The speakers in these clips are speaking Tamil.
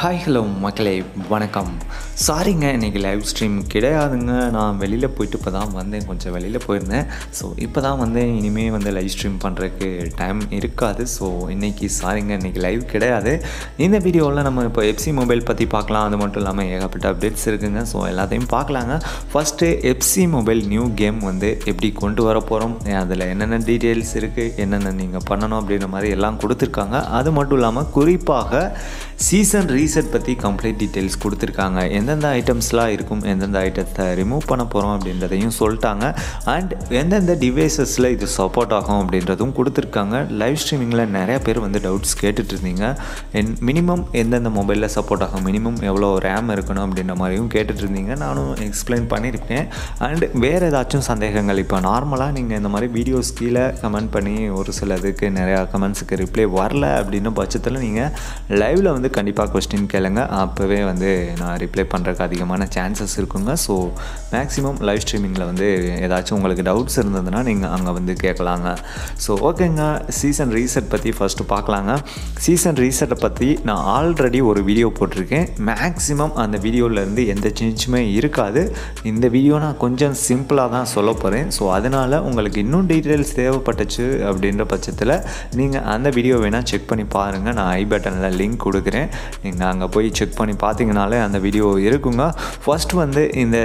ஹாய் ஹலோ மக்களே வணக்கம் சாரிங்க இன்றைக்கி லைவ் ஸ்ட்ரீம் கிடையாதுங்க நான் வெளியில் போயிட்டு இப்போ தான் வந்தேன் கொஞ்சம் வெளியில் போயிருந்தேன் ஸோ இப்போ தான் வந்து இனிமேல் வந்து லைவ் ஸ்ட்ரீம் பண்ணுறதுக்கு டைம் இருக்காது ஸோ இன்றைக்கி சாரிங்க இன்றைக்கி லைவ் கிடையாது இந்த வீடியோவில் நம்ம இப்போ எப்சி மொபைல் பற்றி பார்க்கலாம் அது மட்டும் இல்லாமல் ஏகப்பட்ட அப்டேட்ஸ் இருக்குங்க ஸோ எல்லாத்தையும் பார்க்கலாங்க first FC mobile new game வந்து எப்படி கொண்டு வர போகிறோம் அதில் என்னென்ன டீட்டெயில்ஸ் இருக்குது என்னென்ன நீங்கள் பண்ணணும் அப்படின்ற மாதிரி எல்லாம் கொடுத்துருக்காங்க அது மட்டும் இல்லாமல் குறிப்பாக சீசன் ரீசெட் பற்றி கம்ப்ளீட் டீட்டெயில்ஸ் கொடுத்துருக்காங்க எந்தெந்த ஐட்டம்ஸ்லாம் இருக்கும் எந்தெந்த ஐட்டத்தை ரிமூவ் பண்ண போகிறோம் அப்படின்றதையும் சொல்லிட்டாங்க அண்ட் எந்தெந்த டிவைசஸில் இது சப்போர்ட் ஆகும் அப்படின்றதும் கொடுத்துருக்காங்க லைவ் ஸ்ட்ரீமிங்கில் நிறைய பேர் வந்து டவுட்ஸ் கேட்டுட்டு இருந்தீங்க என் மினிமம் எந்தெந்த மொபைலில் சப்போர்ட் ஆகும் மினிமம் எவ்வளோ ரேம் இருக்கணும் அப்படின்ற மாதிரியும் கேட்டுட்டு இருந்தீங்க நானும் எக்ஸ்பிளைன் பண்ணியிருக்கேன் அண்ட் வேறு ஏதாச்சும் சந்தேகங்கள் இப்போ நார்மலாக நீங்கள் இந்த மாதிரி வீடியோஸ் கீழே கமெண்ட் பண்ணி ஒரு சில இதுக்கு நிறையா கமெண்ட்ஸுக்கு ரிப்ளை வரல அப்படின்னு பட்சத்தில் நீங்கள் லைவில் வந்து கண்டிப்பாக கொஸ்டின் கேளுங்க அப்போவே வந்து நான் ரிப்ளை பண்ணுறதுக்கு அதிகமான சான்சஸ் இருக்குங்க ஸோ மேக்ஸிமம் லைவ் ஸ்ட்ரீமிங்கில் வந்து ஏதாச்சும் உங்களுக்கு டவுட்ஸ் இருந்ததுன்னா நீங்கள் அங்கே வந்து கேட்கலாங்க ஸோ ஓகேங்க சீசன் ரீசெட் பற்றி ஃபஸ்ட்டு பார்க்கலாங்க சீசன் ரீசெட்டை பற்றி நான் ஆல்ரெடி ஒரு வீடியோ போட்டிருக்கேன் மேக்ஸிமம் அந்த வீடியோவிலேருந்து எந்த சேஞ்சுமே இருக்காது இந்த வீடியோ நான் கொஞ்சம் சிம்பிளாக தான் சொல்ல போகிறேன் ஸோ அதனால் உங்களுக்கு இன்னும் டீட்டெயில்ஸ் தேவைப்பட்டுச்சு அப்படின்ற பட்சத்தில் நீங்கள் அந்த வீடியோ வேணால் செக் பண்ணி பாருங்கள் நான் ஐ பட்டனில் லிங்க் கொடுக்குறேன் நீங்கள் அங்கே போய் செக் பண்ணி பார்த்தீங்கனாலே அந்த வீடியோ இருக்குங்க ஃபர்ஸ்ட் வந்து இந்த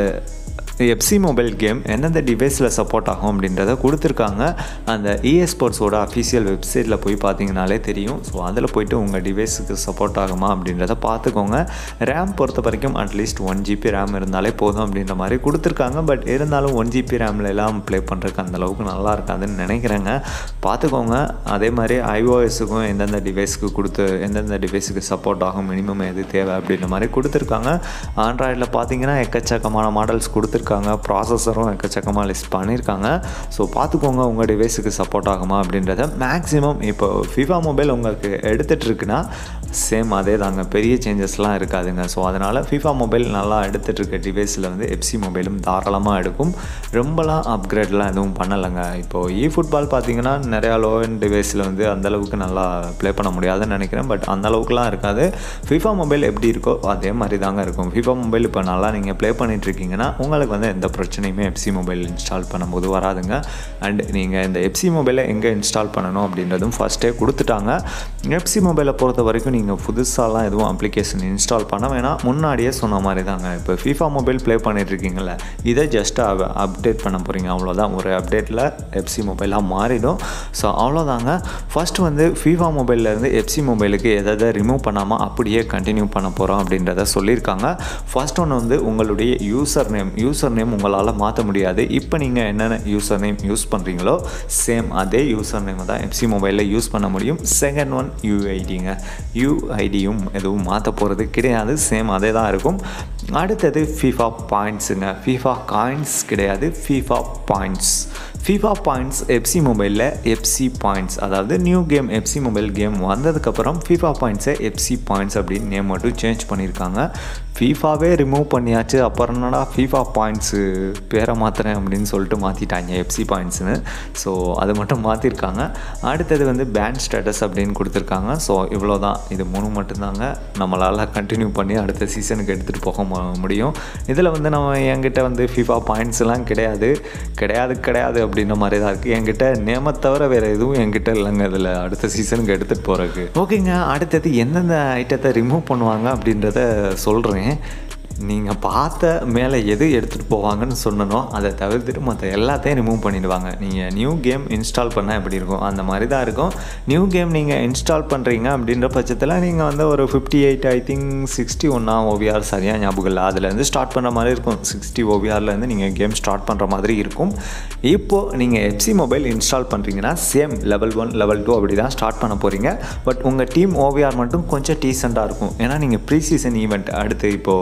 எப்சி மொபைல் கேம் எந்தெந்த டிவைஸில் சப்போர்ட் ஆகும் அப்படின்றத கொடுத்துருக்காங்க அந்த இஏ ஸ்போர்ட்ஸோட அஃபிஷியல் வெப்சைட்டில் போய் பார்த்தீங்கனாலே தெரியும் ஸோ அதில் போயிட்டு உங்கள் டிவைஸுக்கு சப்போர்ட் ஆகுமா அப்படின்றத பார்த்துக்கோங்க ரேம் பொறுத்த வரைக்கும் அட்லீஸ்ட் ஒன் ஜிபி ரேம் இருந்தாலே போதும் அப்படின்ற மாதிரி கொடுத்துருக்காங்க பட் இருந்தாலும் ஒன் ஜிபி ரேமில் எல்லாம் ப்ளே பண்ணுறதுக்கு அந்தளவுக்கு நல்லா இருக்காதுன்னு நினைக்கிறேங்க பார்த்துக்கோங்க அதே மாதிரி ஐஓஎஸுக்கும் எந்தெந்த டிவைஸுக்கு கொடுத்து எந்தெந்த டிவைஸுக்கு சப்போர்ட் ஆகும் மினிமம் எது தேவை அப்படின்ற மாதிரி கொடுத்துருக்காங்க ஆண்ட்ராய்டில் பார்த்தீங்கன்னா எக்கச்சக்கமான மாடல்ஸ் கொடுத்துருக்காங்க ப்ராசஸரும் எக்கச்சக்கமாக லிஸ்ட் பண்ணியிருக்காங்க ஸோ பார்த்துக்கோங்க உங்கள் டிவைஸுக்கு சப்போர்ட் ஆகுமா அப்படின்றத மேக்ஸிமம் இப்போ ஃபிஃபா மொபைல் உங்களுக்கு எடுத்துகிட்டு இருக்குன்னா சேம் அதே தாங்க பெரிய சேஞ்சஸ்லாம் இருக்காதுங்க ஸோ அதனால் ஃபிஃபா மொபைல் நல்லா எடுத்துகிட்டு இருக்க டிவைஸில் வந்து எப்சி மொபைலும் தாராளமாக எடுக்கும் ரொம்பலாம் அப்கிரேட்லாம் எதுவும் பண்ணலைங்க இப்போது இ ஃபுட்பால் பார்த்தீங்கன்னா நிறையா லோ அண்ட் டிவைஸில் வந்து அந்தளவுக்கு நல்லா ப்ளே பண்ண முடியாதுன்னு நினைக்கிறேன் பட் அந்தளவுக்குலாம் இருக்காது ஃபிஃபா மொபைல் எப்படி இருக்கோ அதே மாதிரி தாங்க இருக்கும் ஃபிஃபா மொபைல் இப்போ நல்லா நீங்கள் ப்ளே பண்ணிகிட்ருக்கீங்கன்னா உங்களுக்கு வந்து எந்த பிரச்சனையுமே எப்சி மொபைல் இன்ஸ்டால் பண்ணும்போது வராதுங்க அண்ட் நீங்கள் இந்த எப்சி மொபைலை எங்கே இன்ஸ்டால் பண்ணணும் அப்படின்றதும் ஃபஸ்ட்டே கொடுத்துட்டாங்க எப்சி மொபைலை பொறுத்த வரைக்கும் நீங்கள் புதுசாலாம் எதுவும் அப்ளிகேஷன் இன்ஸ்டால் பண்ண வேணாம் முன்னாடியே சொன்ன மாதிரி தாங்க இப்போ ஃபீஃபா மொபைல் ப்ளே பண்ணிட்டுருக்கீங்கள இதை ஜஸ்ட் அப்டேட் பண்ண போகிறீங்க அவ்வளோதான் ஒரு அப்டேட்டில் எப்சி மொபைலாக மாறிடும் ஸோ அவ்வளோதாங்க ஃபஸ்ட்டு வந்து ஃபீஃபா மொபைல்லேருந்து எப்சி மொபைலுக்கு எதை எதை ரிமூவ் பண்ணாமல் அப்படியே கண்டினியூ பண்ண போகிறோம் அப்படின்றத சொல்லியிருக்காங்க ஃபர்ஸ்ட் ஒன்று வந்து உங்களுடைய யூசர் நேம் யூசர் நேம் உங்களால் மாற்ற முடியாது இப்போ நீங்கள் என்னென்ன யூசர் நேம் யூஸ் பண்ணுறீங்களோ சேம் அதே யூசர் நேம் தான் எப்சி மொபைலில் யூஸ் பண்ண முடியும் செகண்ட் ஒன் யூஐடிங்க யூஐடியும் எதுவும் மாற்ற போகிறது கிடையாது சேம் அதே தான் இருக்கும் அடுத்தது ஃபீஃபா பாயிண்ட்ஸுங்க ஃபீஃபா காயின்ஸ் கிடையாது FIFA points FIFA points FC மொபைலில் எப்சி பாயிண்ட்ஸ் அதாவது new game FC mobile game வந்ததுக்கப்புறம் ஃபீஃபா பாயிண்ட்ஸை எப்சி பாயிண்ட்ஸ் அப்படின்னு நேம் மட்டும் சேஞ்ச் பண்ணியிருக்காங்க ஃபீஃபாவே ரிமூவ் பண்ணியாச்சு அப்புறம் என்னடா ஃபீஃபா பாயிண்ட்ஸு பேரை மாற்றுறேன் அப்படின்னு சொல்லிட்டு மாற்றிட்டாங்க எப்சி பாயிண்ட்ஸ்னு ஸோ அது மட்டும் மாற்றிருக்காங்க அடுத்தது வந்து பேண்ட் ஸ்டேட்டஸ் அப்படின்னு கொடுத்துருக்காங்க ஸோ இவ்வளோ தான் இது மூணு மட்டும்தாங்க நம்மளால் கண்டினியூ பண்ணி அடுத்த சீசனுக்கு எடுத்துகிட்டு போக முடியும் இதில் வந்து நம்ம என்கிட்ட வந்து ஃபீஃபா பாயிண்ட்ஸ்லாம் கிடையாது கிடையாது கிடையாது அப்படின்ற மாதிரி தான் இருக்குது என்கிட்ட நேமை தவிர வேறு எதுவும் என்கிட்ட இல்லைங்க இதில் அடுத்த சீசனுக்கு எடுத்துகிட்டு போகிறதுக்கு ஓகேங்க அடுத்தது எந்தெந்த ஐட்டத்தை ரிமூவ் பண்ணுவாங்க அப்படின்றத சொல்கிறேன் நீங்கள் பார்த்த மேலே எது எடுத்துகிட்டு போவாங்கன்னு சொன்னனோ அதை தவிர்த்துட்டு மற்ற எல்லாத்தையும் ரிமூவ் பண்ணிடுவாங்க நீங்கள் நியூ கேம் இன்ஸ்டால் பண்ணால் எப்படி இருக்கும் அந்த மாதிரி தான் இருக்கும் நியூ கேம் நீங்கள் இன்ஸ்டால் பண்ணுறீங்க அப்படின்ற பட்சத்தில் நீங்கள் வந்து ஒரு fifty eight I think sixty ஒன்றா ஓவிஆர் சரியாக ஞாபகம் இல்லை அதுலேருந்து ஸ்டார்ட் பண்ணுற மாதிரி இருக்கும் சிக்ஸ்டி ஓவிஆர்லேருந்து நீங்கள் கேம் ஸ்டார்ட் பண்ணுற மாதிரி இருக்கும் இப்போது நீங்கள் எப்சி மொபைல் இன்ஸ்டால் பண்ணுறீங்கன்னா same level one level two அப்படி தான் ஸ்டார்ட் பண்ண போகிறீங்க பட் உங்கள் டீம் ஓவிஆர் மட்டும் கொஞ்சம் டீசெண்டாக இருக்கும் ஏன்னா நீங்கள் ப்ரீ சீசன் ஈவெண்ட் அடுத்து இப்போது வியாழக்கிழமை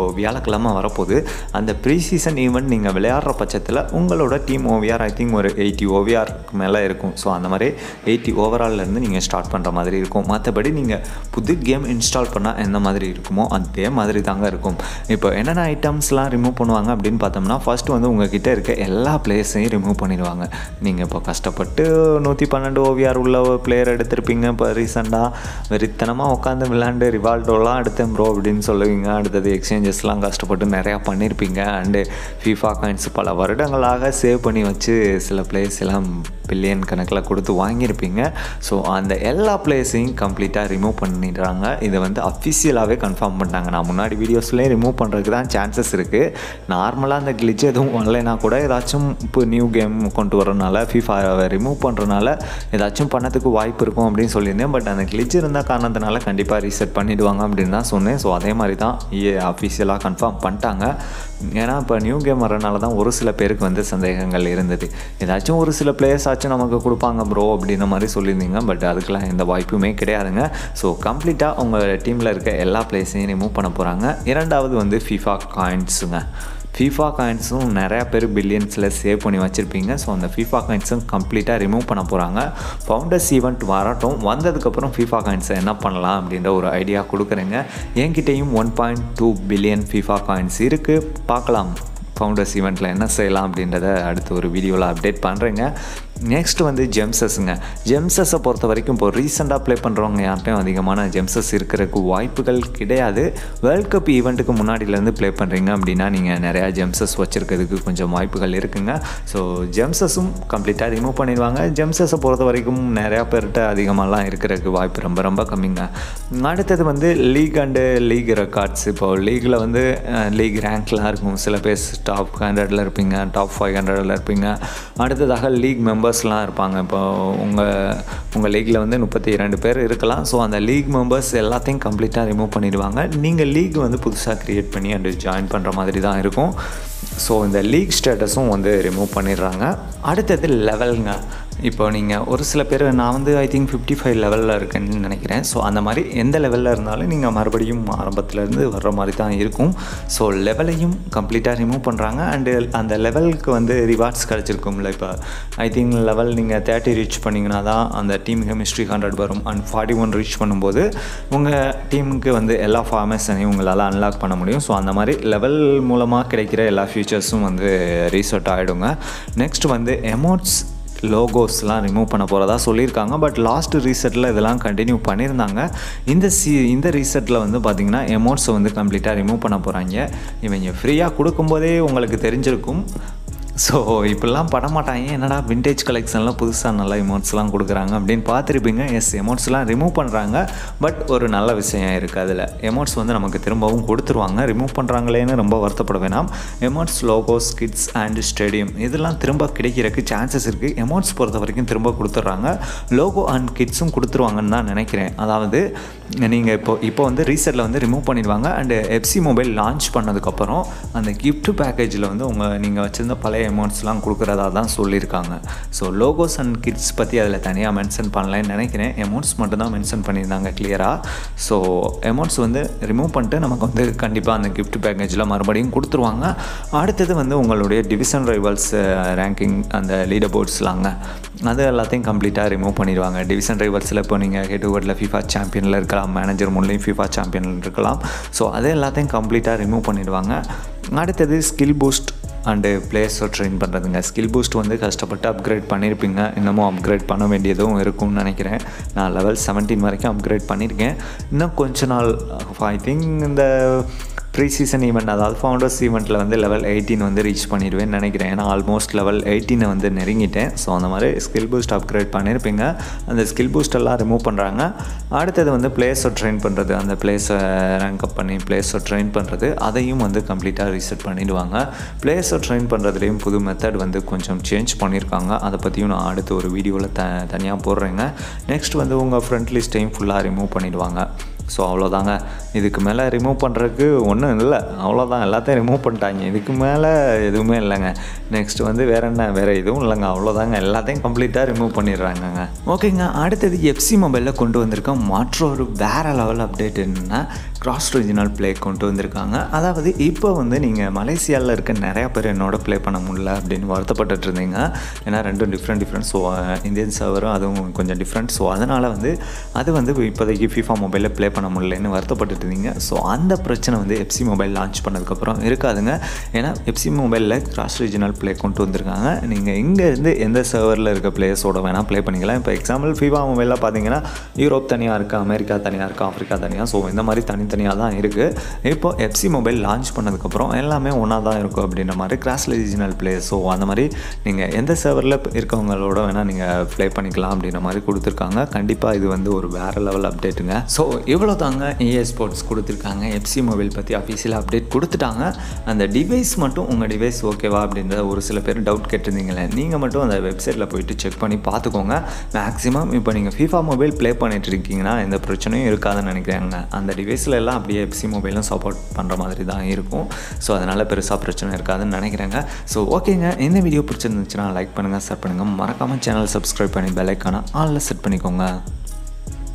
வியாழக்கிழமை வரப்போகுது அந்த ப்ரீ சீசன் ஈவெண்ட் நீங்கள் விளையாடுற பட்சத்தில் உங்களோட டீம் ஓவிஆர் ஐ திங்க் ஒரு எயிட்டி ஓவிஆருக்கு மேலே இருக்கும் ஸோ அந்த மாதிரி எயிட்டி ஓவரால்லேருந்து நீங்கள் ஸ்டார்ட் பண்ணுற மாதிரி இருக்கும் மற்றபடி நீங்கள் புது கேம் இன்ஸ்டால் பண்ணால் எந்த மாதிரி இருக்குமோ அதே மாதிரி தாங்க இருக்கும் இப்போ என்னென்ன ஐட்டம்ஸ்லாம் ரிமூவ் பண்ணுவாங்க அப்படின்னு பார்த்தோம்னா ஃபஸ்ட்டு வந்து உங்ககிட்ட இருக்க எல்லா பிளேயர்ஸையும் ரிமூவ் பண்ணிடுவாங்க நீங்கள் இப்போ கஷ்டப்பட்டு நூற்றி பன்னெண்டு ஓவிஆர் உள்ள பிளேயர் எடுத்திருப்பீங்க இப்போ ரீசெண்டாக வெறித்தனமாக உட்காந்து விளாண்டு ரிவால்டோலாம் எடுத்தேன் ப்ரோ அப்படின்னு சொல்லுவீங்க அடுத்தது எக்ஸ்சேஞ்சஸ்லாம் கஷ்டப்பட்டு நிறையா பண்ணியிருப்பீங்க அண்டு ஃபீஃபா காயின்ஸ் பல வருடங்களாக சேவ் பண்ணி வச்சு சில பிளேயர்ஸ் எல்லாம் பில்லியன் கணக்கில் கொடுத்து வாங்கியிருப்பீங்க ஸோ அந்த எல்லா பிளேஸையும் கம்ப்ளீட்டாக ரிமூவ் பண்ணிடுறாங்க இதை வந்து அஃபிஷியலாகவே கன்ஃபார்ம் பண்ணிட்டாங்க நான் முன்னாடி வீடியோஸ்லேயே ரிமூவ் பண்ணுறதுக்கு தான் சான்சஸ் இருக்குது நார்மலாக அந்த கிளிச் எதுவும் வரலைனா கூட ஏதாச்சும் இப்போ நியூ கேம் கொண்டு வரனால ஃபீஃபாவை ரிமூவ் பண்ணுறனால ஏதாச்சும் பண்ணதுக்கு வாய்ப்பு இருக்கும் அப்படின்னு சொல்லியிருந்தேன் பட் அந்த கிளிச் இருந்த காரணத்தினால கண்டிப்பாக ரீசெட் பண்ணிவிடுவாங்க அப்படின்னு தான் சொன்னேன் ஸோ அதே மாதிரி தான் அஃபிஷியலாக கன்ஃபார்ம் பண்ணிட்டாங்க ஏன்னா இப்போ நியூ கேம் வரனால தான் ஒரு சில பேருக்கு வந்து சந்தேகங்கள் இருந்தது ஏதாச்சும் ஒரு சில பிளேயர்ஸ் ஆச்சும் நமக்கு கொடுப்பாங்க ப்ரோ அப்படின்ற மாதிரி சொல்லியிருந்தீங்க பட் அதுக்கெலாம் எந்த வாய்ப்புமே கிடையாதுங்க ஸோ கம்ப்ளீட்டாக உங்கள் டீமில் இருக்க எல்லா பிளேஸையும் ரிமூவ் பண்ண போகிறாங்க இரண்டாவது வந்து ஃபிஃபா காயின்ஸுங்க ஃபீஃபா காயின்ஸும் நிறையா பேர் பில்லியன்ஸில் சேவ் பண்ணி வச்சுருப்பீங்க ஸோ அந்த ஃபீஃபா காயின்ஸும் கம்ப்ளீட்டாக ரிமூவ் பண்ண போகிறாங்க ஃபவுண்டர்ஸ் ஈவெண்ட் வரட்டும் வந்ததுக்கப்புறம் ஃபீஃபா காயின்ஸை என்ன பண்ணலாம் அப்படின்ற ஒரு ஐடியா கொடுக்குறேங்க என்கிட்டேயும் one point two billion FIFA coins இருக்குது பார்க்கலாம் ஃபவுண்டர்ஸ் ஈவெண்ட்டில் என்ன செய்யலாம் அப்படின்றத அடுத்து ஒரு வீடியோவில் அப்டேட் பண்ணுறேங்க நெக்ஸ்ட் வந்து ஜெம்சஸ்ங்க ஜெம்சஸை பொறுத்த வரைக்கும் இப்போ ரீசெண்டாக ப்ளே பண்ணுறவங்க யார்ட்டையும் அதிகமான ஜெம்சஸ் இருக்கிறதுக்கு வாய்ப்புகள் கிடையாது வேர்ல்ட் கப் ஈவெண்ட்டுக்கு முன்னாடியிலேருந்து ப்ளே பண்ணுறீங்க அப்படின்னா நீங்கள் நிறையா ஜெம்சஸ் வச்சுருக்கிறதுக்கு கொஞ்சம் வாய்ப்புகள் இருக்குங்க ஸோ ஜெம்சஸும் கம்ப்ளீட்டாக ரிமூவ் பண்ணிடுவாங்க ஜெம்சஸை பொறுத்த வரைக்கும் நிறையா பேர்கிட்ட அதிகமாகலாம் இருக்கிறதுக்கு வாய்ப்பு ரொம்ப ரொம்ப கம்மிங்க அடுத்தது வந்து லீக் அண்டு லீக் ரெக்கார்ட்ஸ் இப்போ லீகில் வந்து லீக் ரேங்க்லாம் இருக்கும் சில பேர் டாப் ஹண்ட்ரடில் இருப்பீங்க டாப் ஃபைவ் ஹண்ட்ரடில் இருப்பீங்க அடுத்ததாக லீக் மெம்பர்ஸ்லாம் இருப்பாங்க இப்போ உங்கள் உங்கள் லீக்கில் வந்து முப்பத்தி இரண்டு பேர் இருக்கலாம் ஸோ அந்த லீக் மெம்பர்ஸ் எல்லாத்தையும் கம்ப்ளீட்டாக ரிமூவ் பண்ணிடுவாங்க நீங்கள் லீக் வந்து புதுசாக க்ரியேட் பண்ணி அண்டு ஜாயின் பண்ணுற மாதிரி தான் இருக்கும் ஸோ இந்த லீக் ஸ்டேட்டஸும் வந்து ரிமூவ் பண்ணிடுறாங்க அடுத்தது லெவலுங்க இப்போ நீங்கள் ஒரு சில பேர் நான் வந்து ஐ திங்க் ஃபிஃப்டி ஃபைவ் லெவலில் இருக்கேன்னு நினைக்கிறேன் ஸோ அந்த மாதிரி எந்த லெவலில் இருந்தாலும் நீங்கள் மறுபடியும் ஆரம்பத்துலேருந்து வர்ற மாதிரி தான் இருக்கும் ஸோ லெவலையும் கம்ப்ளீட்டாக ரிமூவ் பண்ணுறாங்க அண்டு அந்த லெவலுக்கு வந்து ரிவார்ட்ஸ் கிடச்சிருக்கும்ல இப்போ ஐ திங்க் லெவல் நீங்கள் தேர்ட்டி ரீச் பண்ணிங்கன்னா தான் அந்த டீம் கெமிஸ்ட்ரி ஹண்ட்ரட் வரும் அண்ட் ஃபார்ட்டி ஒன் ரீச் பண்ணும்போது உங்கள் டீமுக்கு வந்து எல்லா ஃபார்மேஷனையும் உங்களால் அன்லாக் பண்ண முடியும் ஸோ அந்த மாதிரி லெவல் மூலமாக கிடைக்கிற எல்லா ஃபீச்சர்ஸும் வந்து ரீசெட் ஆகிடுங்க நெக்ஸ்ட் வந்து எமோட்ஸ் லோகோஸ்லாம் ரிமூவ் பண்ண போகிறதா சொல்லியிருக்காங்க பட் லாஸ்ட் ரீசெட்டில் இதெல்லாம் கண்டினியூ பண்ணியிருந்தாங்க இந்த சி இந்த ரீசெட்டில் வந்து பார்த்திங்கன்னா எமௌண்ட்ஸை வந்து கம்ப்ளீட்டாக ரிமூவ் பண்ண போகிறாங்க இவங்க ஃப்ரீயாக கொடுக்கும்போதே உங்களுக்கு தெரிஞ்சிருக்கும் ஸோ இப்படிலாம் பண்ண மாட்டாங்க என்னடா விண்டேஜ் கலெக்ஷனில் புதுசாக நல்ல எமௌண்ட்ஸ்லாம் கொடுக்குறாங்க அப்படின்னு பார்த்துருப்பீங்க எஸ் எமௌண்ட்ஸ்லாம் ரிமூவ் பண்ணுறாங்க பட் ஒரு நல்ல விஷயம் இருக்குது அதில் எமௌண்ட்ஸ் வந்து நமக்கு திரும்பவும் கொடுத்துருவாங்க ரிமூவ் பண்ணுறாங்களேன்னு ரொம்ப வருத்தப்பட வேணாம் emotes logos kits and stadium இதெல்லாம் திரும்ப கிடைக்கிறதுக்கு சான்சஸ் இருக்குது எமௌண்ட்ஸ் பொறுத்த வரைக்கும் திரும்ப கொடுத்துட்றாங்க லோகோ அண்ட் கிட்ஸும் கொடுத்துருவாங்கன்னு தான் நினைக்கிறேன் அதாவது நீங்கள் இப்போ இப்போ வந்து ரீசெட்டில் வந்து ரிமூவ் பண்ணிடுவாங்க அண்டு எஃப்சி மொபைல் லான்ச் பண்ணதுக்கப்புறம் அந்த கிஃப்ட் பேக்கேஜில் வந்து உங்கள் நீங்கள் வச்சுருந்த பழைய அமௌண்ட்ஸ்லாம் கொடுக்குறதா தான் சொல்லியிருக்காங்க ஸோ லோகோஸ் அண்ட் கிட்ஸ் பற்றி அதில் தனியாக மென்ஷன் பண்ணலன்னு நினைக்கிறேன் அமௌண்ட்ஸ் மட்டும்தான் மென்ஷன் பண்ணியிருந்தாங்க கிளியராக ஸோ அமௌண்ட்ஸ் வந்து ரிமூவ் பண்ணிட்டு நமக்கு வந்து கண்டிப்பாக அந்த கிஃப்ட் பேக்கேஜில் மறுபடியும் கொடுத்துருவாங்க அடுத்தது வந்து உங்களுடைய டிவிஷன் ரைவல்ஸ் ரேங்கிங் அந்த லீடர் போர்ட்ஸ்லாங்க அது எல்லாத்தையும் கம்ப்ளீட்டாக ரிமூவ் பண்ணிடுவாங்க டிவிஷன் ரைவல்ஸில் இப்போ நீங்கள் ஹெட் ஓவரில் ஃபிஃபா சாம்பியனில் இருக்கலாம் மேனேஜர் மூலியம் ஃபிஃபா சாம்பியனில் இருக்கலாம் ஸோ அது எல்லாத்தையும் கம்ப்ளீட்டாக ரிமூவ் பண்ணிடுவாங்க அடுத்தது ஸ்கில் பூஸ்ட் அண்டு பிளேயர்ஸை ட்ரெயின் பண்ணுறதுங்க ஸ்கில் பூஸ்ட் வந்து கஷ்டப்பட்டு அப்கிரேட் பண்ணியிருப்பீங்க இன்னமும் அப்கிரேட் பண்ண வேண்டியதும் இருக்கும்னு நினைக்கிறேன் நான் லெவல் செவன்டீன் வரைக்கும் அப்கிரேட் பண்ணியிருக்கேன் இன்னும் கொஞ்ச நாள் ஐ திங்க் இந்த ப்ரீ சீசன் ஈவெண்ட் அதாவது ஃபவுண்டர்ஸ் ஈவெண்ட்டில் வந்து லெவல் எயிட்டீன் வந்து ரீச் பண்ணிடுவேன்னு நினைக்கிறேன் ஏன்னா ஆல்மோஸ்ட் லெவல் எயிட்டீனை வந்து நெருங்கிட்டேன் ஸோ அந்த மாதிரி ஸ்கில் பூஸ்ட் அப்கிரேட் பண்ணியிருப்பீங்க அந்த ஸ்கில் பூஸ்ட் எல்லாம் ரிமூவ் பண்ணுறாங்க அடுத்தது வந்து பிளேஸை ட்ரெயின் பண்ணுறது அந்த பிளேஸை ரேங்க் அப் பண்ணி பிளேஸை ட்ரெயின் பண்ணுறது அதையும் வந்து கம்ப்ளீட்டாக ரீசெட் பண்ணிடுவாங்க பிளேஸை ட்ரெயின் பண்ணுறதுலேயும் புது மெத்தட் வந்து கொஞ்சம் சேஞ்ச் பண்ணியிருக்காங்க அதை பற்றியும் நான் அடுத்து ஒரு வீடியோவில் த தனியாக போடுறேங்க நெக்ஸ்ட் வந்து உங்கள் ஃப்ரண்ட் லிஸ்ட்டையும் ஃபுல்லாக ரிமூவ் பண்ணிடுவாங்க ஸோ அவ்வளோதாங்க இதுக்கு மேலே ரிமூவ் பண்ணுறதுக்கு ஒன்றும் இல்லை அவ்வளோதான் எல்லாத்தையும் ரிமூவ் பண்ணிட்டாங்க இதுக்கு மேலே எதுவுமே இல்லைங்க நெக்ஸ்ட் வந்து வேறு என்ன வேறு எதுவும் இல்லைங்க அவ்வளோதாங்க எல்லாத்தையும் கம்ப்ளீட்டாக ரிமூவ் பண்ணிடுறாங்கங்க ஓகேங்க அடுத்தது எஃப்சி மொபைலில் கொண்டு வந்திருக்க மற்றொரு வேறு லெவல் அப்டேட் என்னென்னா கிராஸ் ரீஜனல் ப்ளே கொண்டு வந்திருக்காங்க அதாவது இப்போ வந்து நீங்கள் மலேசியாவில் இருக்க நிறையா பேர் என்னோட ப்ளே பண்ண முடியல அப்படின்னு வருத்தப்பட்டுட்டு இருந்தீங்க ஏன்னா ரெண்டும் டிஃப்ரெண்ட் டிஃப்ரெண்ட் ஸோ இந்தியன் சர்வரும் அதுவும் கொஞ்சம் டிஃப்ரெண்ட் ஸோ அதனால் வந்து அது வந்து இப்போதைக்கு ஃபிஃபா மொபைலில் ப்ளே பண்ண முடியலன்னு வருத்தப்பட்டுட்டு இருந்தீங்க ஸோ அந்த பிரச்சனை வந்து எஃப்சி மொபைல் லான்ச் பண்ணதுக்கப்புறம் இருக்காதுங்க ஏன்னா எஃப்சி மொபைலில் கிராஸ் ரீஜனல் ப்ளே கொண்டு வந்திருக்காங்க நீங்கள் இங்கேருந்து எந்த சர்வரில் இருக்க பிளேயர்ஸோட வேணால் ப்ளே பண்ணிக்கலாம் இப்போ எக்ஸாம்பிள் ஃபிஃபா மொபைலில் பார்த்தீங்கன்னா யூரோப் தனியாக இருக்குது அமெரிக்கா தனியாக இருக்குது ஆஃப்ரிக்கா தனியாக ஸோ இந்த மாதிரி தனித்தனியாக தான் இருக்குது இப்போ எஃப்சி மொபைல் லான்ச் பண்ணதுக்கப்புறம் எல்லாமே ஒன்றா தான் இருக்கும் அப்படின்ற மாதிரி கிராஸ் ரீஜனல் பிளேயர்ஸ் ஸோ அந்த மாதிரி நீங்கள் எந்த சர்வரில் இருக்கவங்களோட வேணால் நீங்கள் ப்ளே பண்ணிக்கலாம் அப்படின்ற மாதிரி கொடுத்துருக்காங்க கண்டிப்பாக இது வந்து ஒரு வேறு லெவல் அப்டேட்டுங்க ஸோ இவ்வளோ தாங்க ஏஏ ஸ்போர்ட்ஸ் கொடுத்துருக்காங்க எஃப்சி மொபைல் பற்றி அஃபீஷியல் அப்டேட் கொடுத்துட்டாங்க அந்த டிவைஸ் மட்டும் உங்கள் டிவைஸ் ஓகேவா அப்படின்றத ஒரு சில பேர் டவுட் கேட்டிருந்தீங்களே நீங்கள் மட்டும் அந்த வெப்சைட்டில் போயிட்டு செக் பண்ணி பார்த்துக்கோங்க மேக்ஸிமம் இப்போ நீங்கள் ஃபீஃபா மொபைல் ப்ளே பண்ணிட்டு இருக்கீங்கன்னா எந்த பிரச்சனையும் இருக்காதுன்னு நினைக்கிறாங்க அந்த டிவைஸில் எல்லாம் அப்படியே எஃப்சி மொபைலும் சப்போர்ட் பண்ணுற மாதிரி தான் இருக்கும் ஸோ அதனால் பெருசாக பிரச்சனை இருக்காதுன்னு நினைக்கிறேங்க ஸோ ஓகேங்க இந்த வீடியோ பிடிச்சிருந்துச்சுன்னா லைக் பண்ணுங்கள் ஷேர் பண்ணுங்கள் மறக்காமல் சேனல் சப்ஸ்கிரைப் பண்ணி பெல்லைக்கான ஆலில் செட் பண்ணிக்கோங்க